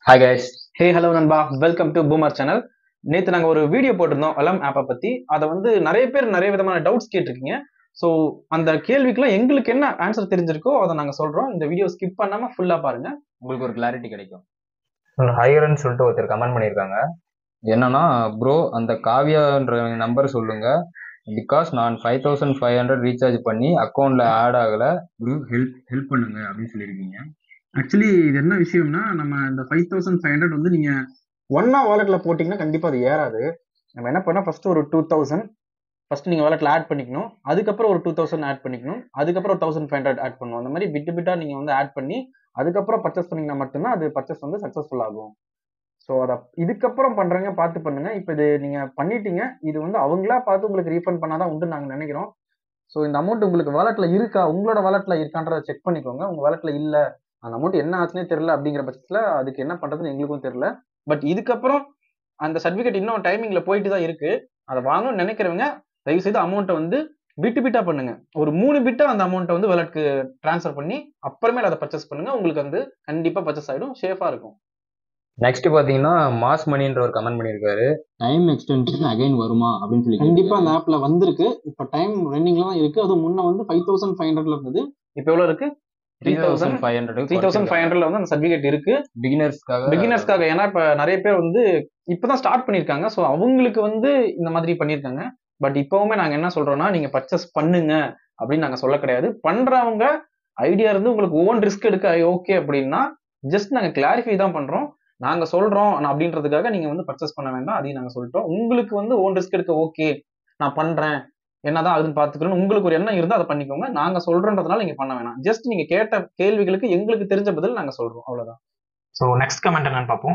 Hi guys hey hello நண்பா welcome to boomer channel நேற்று நாங்கள் ஒரு வீடியோ போட்டிருந்தோம் அலம் ஆப்பை பற்றி அதை வந்து நிறைய பேர் நிறைய விதமான டவுட்ஸ் கேட்டிருக்கீங்க ஸோ அந்த கேள்விக்கெல்லாம் எங்களுக்கு என்ன ஆன்சர் தெரிஞ்சிருக்கோ அதை நாங்கள் சொல்கிறோம் இந்த வீடியோ ஸ்கிப் பண்ணாமல் ஃபுல்லாக பாருங்க உங்களுக்கு ஒரு கிளாரிட்டி கிடைக்கும் ஹையர்னு சொல்லிட்டு ஒருத்தர் கமெண்ட் பண்ணியிருக்காங்க என்னன்னா ப்ரோ அந்த காவியான்ற நம்பர் சொல்லுங்க பிகாஸ் நான் five thousand five hundred recharge பண்ணி அக்கௌண்ட்ல ஆட் ஆகல ப்ரோ ஹெல்ப் ஹெல்ப் பண்ணுங்க அப்படின்னு சொல்லியிருக்கீங்க ஆக்சுவலி இது என்ன விஷயம்னா நம்ம இந்த ஃபைவ் தௌசண்ட் ஃபைவ் ஹண்ட்ரட் வந்து நீங்கள் ஒன்னா வாலெட்டில் போட்டிங்கன்னா கண்டிப்பாக அது ஏறாது நம்ம என்ன பண்ணால் ஃபர்ஸ்ட் ஒரு டூ தௌசண்ட் ஃபர்ஸ்ட் நீங்கள் வாலெட்டில் ஆட் பண்ணிக்கணும் அதுக்கப்புறம் ஒரு டூ தௌசண்ட் ஆட் பண்ணிக்கணும் அதுக்கப்புறம் ஒரு தௌசண்ட் ஃபைவ் ஹண்ட்ரட் ஆட் பண்ணணும் அந்த மாதிரி பிட்டு பிட்டா நீங்கள் வந்து ஆட் பண்ணி அதுக்கப்புறம் பர்ச்சேஸ் பண்ணீங்கன்னா மட்டும்தான் அது பர்ச்சேஸ் வந்து சக்ஸஸ்ஃபுல் ஆகும் ஸோ அதை இதுக்கப்புறம் பண்றவங்க பார்த்து பண்ணுங்க இப்போ இது நீங்க பண்ணிட்டீங்க இது வந்து அவங்களா பார்த்து உங்களுக்கு ரீஃபண்ட் பண்ணாதான் உண்டு நாங்கள் நினைக்கிறோம் ஸோ இந்த அமௌண்ட் உங்களுக்கு வாலெட்ல இருக்கா உங்களோட வாலெட்ல இருக்கான்றதை செக் பண்ணிக்கோங்க உங்க வாலெட்ல இல்ல அந்த அமௌண்ட் என்ன ஆச்சுனே தெரியல அப்படிங்கிற பட்சத்துல அதுக்கு என்ன பண்றதுன்னு எங்களுக்கும் தெரியல பட் இதுக்கப்புறம் அந்த சர்டிஃபிகேட் இன்னும் டைமிங்ல போயிட்டு தான் இருக்கு அதை வாங்கணும்னு நினைக்கிறவங்க தயவு செய்து அமௌண்ட்டை வந்து பிட்டு பிட்டா பண்ணுங்க ஒரு மூணு பிட்டா அந்த அமௌண்ட்டை வந்து வாலெட்க்கு ட்ரான்ஸ்ஃபர் பண்ணி அப்புறமேல அதை பர்ச்சேஸ் பண்ணுங்க உங்களுக்கு வந்து கண்டிப்பா பர்ச்சேஸ் ஆயிடும் சேஃபா இருக்கும் நெக்ஸ்ட் பாத்தீங்கன்னா மாஸ் மணின்ற ஒரு கமெண்ட் பண்ணியிருக்காரு டைம் எக்ஸ்டென்ஷன் அகைன் வருமா அப்படின்னு சொல்லி கண்டிப்பா அந்த ஆப்ல வந்திருக்கு இப்ப டைம் ரன்னிங்ல தான் இருக்கு அது முன்ன வந்து ஃபைவ் தௌசண்ட் ஃபைவ் ஹண்ட்ரட்ல இருந்தது இப்போ எவ்வளவு இருக்கு three thousand five hundred three thousand five ஹண்ட்ரட்ல வந்து அந்த சர்டிஃபிகேட் இருக்கு பிகினர்ஸ்க்காக பிகினர்ஸ்க்காக ஏன்னா இப்ப நிறைய பேர் வந்து இப்பதான் ஸ்டார்ட் பண்ணிருக்காங்க ஸோ அவங்களுக்கு வந்து இந்த மாதிரி பண்ணிருக்காங்க பட் இப்பவுமே நாங்க என்ன சொல்றோம்னா நீங்க பர்ச்சேஸ் பண்ணுங்க அப்படின்னு நாங்க சொல்ல கிடையாது பண்றவங்க ஐடியா இருந்து உங்களுக்கு ஓன் ரிஸ்க் எடுக்க ஓகே அப்படின்னா ஜஸ்ட் நாங்க கிளாரிஃபை தான் பண்றோம் நாங்க சொல்றோம் ஆனா அப்படின்றதுக்காக நீங்க வந்து பர்ச்சேஸ் பண்ண வேண்டாம் அதையும் நாங்க சொல்லிட்டோம் உங்களுக்கு வந்து ஓன் ரிஸ்க் எடுக்க ஓகே நான் பண்றேன் என்னதான் அதுன்னு பாத்துக்கிறோம் உங்களுக்கு ஒரு எண்ணம் இருந்தா அதை பண்ணிக்கோங்க நாங்க சொல்றோன்றதுனால நீங்க பண்ண வேணாம் ஜஸ்ட் நீங்க கேட்ட கேள்விகளுக்கு எங்களுக்கு தெரிஞ்ச பதில் நாங்க சொல்றோம் அவ்வளவுதான் ஸோ நெக்ஸ்ட் கமெண்ட் என்னன்னு பார்ப்போம்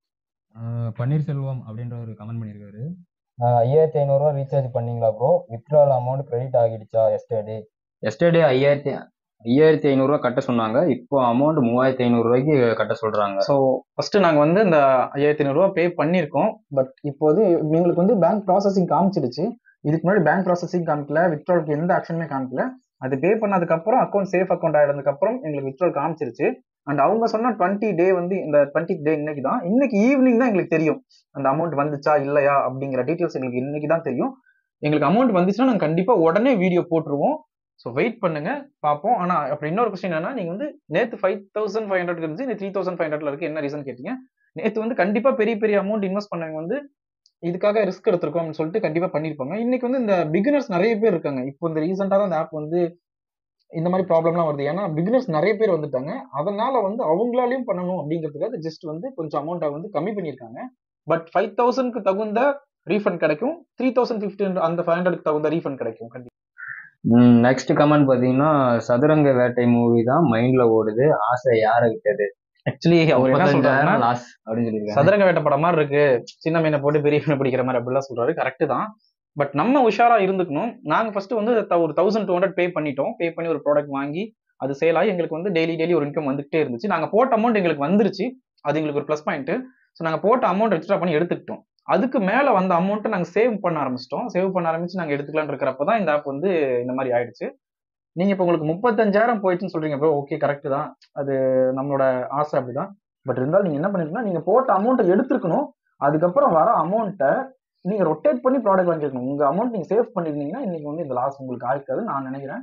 பன்னீர்செல்வம் அப்படின்ற ஒரு கமெண்ட் பண்ணியிருக்காரு ஐயாயிரத்தி ஐநூறுரூவா ரீசார்ஜ் பண்ணீங்களா ப்ரோ வித்ட்ரால் அமௌண்ட் கிரெடிட் ஆகிடுச்சா எஸ்டர்டே எஸ்டர்டே ஐயாயிரத்தி ஐயாயிரத்தி ஐநூறுரூவா கட்ட சொன்னாங்க இப்போ அமௌண்ட் மூவாயிரத்தி ஐநூறுரூவாய்க்கு கட்ட சொல்றாங்க ஸோ ஃபர்ஸ்ட் நாங்கள் வந்து இந்த ஐயாயிரத்தி ஐநூறுரூவா பே பண்ணியிருக்கோம் பட் இப்போது எங்களுக்கு வந்து பேங்க் ப்ராசஸிங் காமிச்சிடுச்சு இதுக்கு முன்னாடி பேங்க் ப்ராசஸிங் காமிக்கல வித்ட்ராலுக்கு எந்த ஆக்ஷனுமே காமிக்கல அது பே பண்ணதுக்கப்புறம் அக்கௌண்ட் சேஃப் அக்கௌண்ட் ஆயிடுறதுக்கப்புறம் எங்களுக்கு வித்ட்ரால் காமிச்சிருச்சு அண்ட் அவங்க சொன்ன டுவெண்ட்டி டே வந்து இந்த டுவெண்ட்டி டே இன்னைக்கு தான் இன்னைக்கு ஈவினிங் தான் எங்களுக்கு தெரியும் அந்த அமௌண்ட் வந்துச்சா இல்லையா அப்படிங்கிற டீட்டெயில்ஸ் எங்களுக்கு இன்னைக்கு தான் தெரியும் எங்களுக்கு அமௌண்ட் வந்துச்சுன்னா நாங்கள் கண்டிப்பாக உடனே வீடியோ போட்டுருவோம் ஸோ வெயிட் பண்ணுங்க பார்ப்போம் ஆனால் அப்புறம் இன்னொரு கொஸ்டின் என்னன்னா நீங்கள் வந்து நேற்று ஃபைவ் தௌசண்ட் ஃபைவ் ஹண்ட்ரட் இருந்துச்சு இந்த த்ரீ தௌசண்ட் ஃபைவ் ஹண்ட்ரட்ல இருக்கு என்ன ரீசன் கேட்டீங்க நேற்று வந்து கண்டிப்பாக பெரிய பெரிய அமௌண்ட் இன்வெஸ்ட் பண்ணவங்க வந்து இதுக்காக ரிஸ்க் எடுத்திருக்கோம் அப்படின்னு சொல்லிட்டு கண்டிப்பாக பண்ணியிருப்பாங்க இன்னைக்கு வந்து இந்த பிகினர்ஸ் நிறைய பேர் இருக்காங்க இப்போ இந்த ரீசெண்டாக தான் இந்த ஆப் வந்து இந்த மாதிரி ப்ராப்ளம்லாம் வருது ஏன்னா பிகினர்ஸ் நிறைய பேர் வந்துட்டாங்க அதனால வந்து அவங்களாலையும் பண்ணணும் அப்படிங்கிறதுக்காக ஜஸ்ட் வந்து கொஞ்சம் அமௌண்ட்டை வந்து கம்மி பண்ணியிருக்காங்க பட் ஃபைவ் தௌசண்ட்க்கு தகுந்த ரீஃபண்ட் கிடைக்கும் த்ரீ தௌசண்ட் ஃபிஃப்டி அந்த ஃபைவ் ஹண்ட்ரட்க்கு தகுந்த ரீஃபண்ட் கிடைக்கும் கண்டிப்பா நெக்ஸ்ட் கமெண்ட் பாத்தீங்கன்னா சதுரங்க வேட்டை மூவி தான் மைண்ட்ல ஓடுது ஆசை யார விட்டது ஆக்சுவலி அவர் என்ன சொல்றாருன்னா லாஸ் அப்படின்னு சொல்லியிருக்காங்க சதுரங்க வேட்டை படம் மாதிரி இருக்கு சின்ன மீனை போட்டு பெரிய மீனை பிடிக்கிற மாதிரி அப்படிலாம் சொல்றாரு கரெக்ட் தான் பட் நம்ம உஷாரா இருந்துக்கணும் நாங்க ஃபர்ஸ்ட் வந்து த- ஒரு தௌசண்ட் டூ ஹண்ட்ரட் பே பண்ணிட்டோம் பே பண்ணி ஒரு ப்ராடக்ட் வாங்கி அது சேல் ஆகி எங்களுக்கு வந்து டெய்லி டெய்லி ஒரு இன்கம் வந்துகிட்டே இருந்துச்சு நாங்க போட்ட அமௌண்ட் எங்களுக்கு வந்துருச்சு அது எங்களுக்கு ஒரு ப்ளஸ் பாயிண்ட் ஸோ நாங்க போட்ட அமௌண்ட் எக்ஸ்ட்ரா பண்ணி எடுத்துக்கிட்டோம் அதுக்கு மேல வந்த அமௌண்ட்டை நாங்க சேவ் பண்ண ஆரம்பிச்சிட்டோம் சேவ் பண்ண ஆரம்பிச்சு நாங்க எடுத்துக்கலாம்னு இருக்கிறப்ப தான் இந்த ஆப் வந்து இந்த மாதிரி ஆயிடுச்சு நீங்க இப்போ உங்களுக்கு முப்பத்தஞ்சாயிரம் போயிடுச்சுன்னு சொல்றீங்க ப்ரோ ஓகே கரெக்ட் தான் அது நம்மளோட ஆசை அப்படிதான் பட் இருந்தாலும் நீங்க என்ன பண்ணிருக்கணும் நீங்க போட்ட அமௌண்ட்டை எடுத்துருக்கணும் அதுக்கப்புறம் வர அமௌண்ட்டை நீங்க ரொட்டேட் பண்ணி ப்ராடக்ட் வாங்கிருக்கணும் உங்க அமௌண்ட் நீங்க சேவ் பண்ணிருந்தீங்கன்னா இன்னைக்கு வந்து இந்த லாஸ் உங்களுக்கு ஆயிருக்காது நான் நினைக்கிறேன்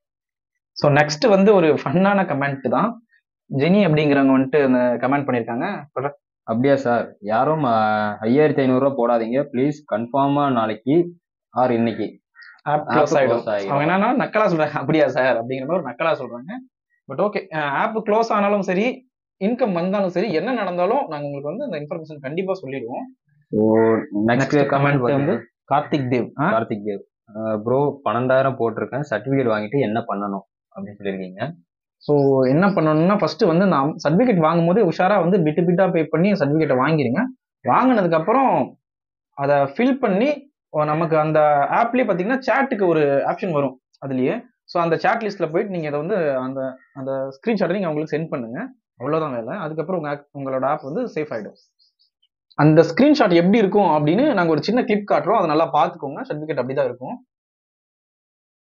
ஸோ நெக்ஸ்ட் வந்து ஒரு ஃபன்னான கமெண்ட் தான் ஜெனி அப்படிங்கிறவங்க வந்துட்டு அந்த கமெண்ட் பண்ணியிருக்காங்க அப்படியா சார் யாரும் ஐயாயிரத்தி ஐநூறுரூவா போடாதீங்க ப்ளீஸ் கன்ஃபார்மா நாளைக்கு ஆர் இன்னைக்கு ஆப் App க்ளோஸ் ஆயிடும் close ஆயிடும். அவங்க என்னன்னா நக்கலா சொல்றாங்க அப்படியா சார் அப்படிங்கிற மாதிரி ஒரு நக்கலா சொல்றாங்க பட் ஓகே ஆப் க்ளோஸ் ஆனாலும் சரி இன்கம் வந்தாலும் சரி என்ன நடந்தாலும் நாங்க உங்களுக்கு வந்து இந்த இன்ஃபர்மேஷன் கண்டிப்பா சொல்லிடுவோம் so next Next comment comment வந்து வந்து கார்த்திக் தேவ் ஆ? கார்த்திக் தேவ் ப்ரோ பன்னெண்டாயிரம் போட்டிருக்கேன் சர்டிஃபிகேட் வாங்கிட்டு என்ன பண்ணணும் அப்படின்னு சொல்லியிருக்கீங்க ஸோ என்ன பண்ணணும்னா ஃபர்ஸ்ட் வந்து நான் சர்டிஃபிகேட் வாங்கும்போது உஷாரா வந்து பிட்டு பிட்டா பே பண்ணி சர்டிஃபிகேட்டை வாங்கிருங்க வாங்கினதுக்கு அப்புறம் அதை ஃபில் பண்ணி ஓ, நமக்கு அந்த ஆப்லயே பார்த்தீங்கன்னா சேட்டுக்கு ஒரு ஆப்ஷன் வரும் அதுலயே ஸோ அந்த சேட் லிஸ்ட்ல போயிட்டு நீங்க அதை வந்து அந்த அந்த ஸ்கிரீன்ஷாட்டை நீங்க அவங்களுக்கு சென்ட் பண்ணுங்க அவ்வளவுதான் வேலை அதுக்கப்புறம் உங்க app- உங்களோட ஆப் வந்து சேஃப் ஆயிடும் அந்த ஸ்கிரீன்ஷாட் எப்படி இருக்கும் அப்படின்னு நாங்க ஒரு சின்ன கிளிப் காட்டுறோம் அதை நல்லா பார்த்துக்கோங்க சர்டிஃபிகேட் அப்படிதான் இருக்கும்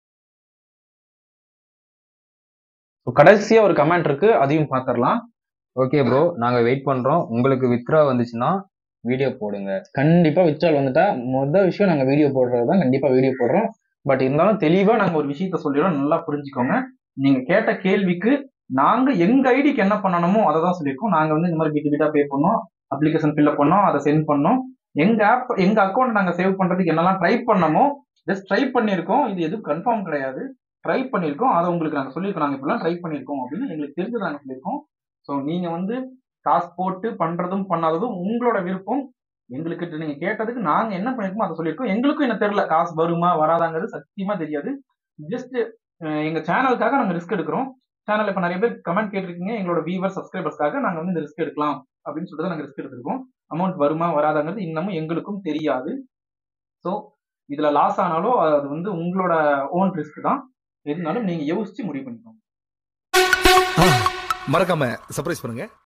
So, கடைசியா ஒரு கமெண்ட் இருக்கு அதையும் பார்த்துடலாம் ஓகே ப்ரோ நாங்க வெயிட் பண்றோம் உங்களுக்கு வித்ரா வந்துச்சுன்னா வீடியோ போடுங்க கண்டிப்பா வித்ட்ரால் வந்துட்டா மொதல் விஷயம் நாங்க வீடியோ போடுறது தான் கண்டிப்பா வீடியோ போடுறோம் பட் இருந்தாலும் தெளிவா நாங்க ஒரு விஷயத்த சொல்லிடுறோம் நல்லா புரிஞ்சுக்கோங்க நீங்க கேட்ட கேள்விக்கு நாங்க எங்க ஐடிக்கு என்ன பண்ணணுமோ அதை தான் சொல்லியிருக்கோம் நாங்க வந்து இந்த மாதிரி பிட்டு பிட்டா பே பண்ணோம் அப்ளிகேஷன் ஃபில்அப் பண்ணோம் அதை சென்ட் பண்ணோம் எங்க ஆப் எங்க அக்கௌண்ட் நாங்க சேவ் பண்றதுக்கு என்னெல்லாம் ட்ரை பண்ணமோ ஜஸ்ட் ட்ரை பண்ணியிருக்கோம் இது எதுவும் கன்ஃபார்ம் கிடையாது ட்ரை பண்ணியிருக்கோம் அதை உங்களுக்கு நாங்க சொல்லியிருக்கோம் நாங்க இப்படிலாம் ட்ரை பண்ணியிருக்கோம் அப்படின்னு எங்களுக்கு தெரிஞ்சு நாங்க சொல்லியிருக்கோம் ஸோ நீங்க வந்து காசு போட்டு பண்றதும் பண்ணாததும் உங்களோட விருப்பம் எங்களுக்கு நீங்க கேட்டதுக்கு நாங்க என்ன பண்ணிருக்கோம் அதை சொல்லியிருக்கோம் எங்களுக்கும் என்ன தெரியல காசு வருமா வராதாங்கிறது சத்தியமா தெரியாது ஜஸ்ட் எங்க சேனலுக்காக நாங்க ரிஸ்க் எடுக்கிறோம் சேனல் இப்ப நிறைய பேர் கமெண்ட் கேட்டிருக்கீங்க எங்களோட வியூவர் சப்ஸ்கிரைபர்ஸ்க்காக நாங்க வந்து இந்த ரிஸ்க் எடுக்கலாம் அப்படின்னு சொல்லிட்டு நாங்க ரிஸ்க் எடுத்திருக்கோம் அமௌண்ட் வருமா வராதாங்கிறது இன்னமும் எங்களுக்கும் தெரியாது ஸோ இதுல லாஸ் ஆனாலும் அது வந்து உங்களோட ஓன் ரிஸ்க் தான் இருந்தாலும் நீங்க யோசிச்சு முடிவு பண்ணிக்கோங்க மறக்காம சர்ப்ரைஸ் பண்ணுங்க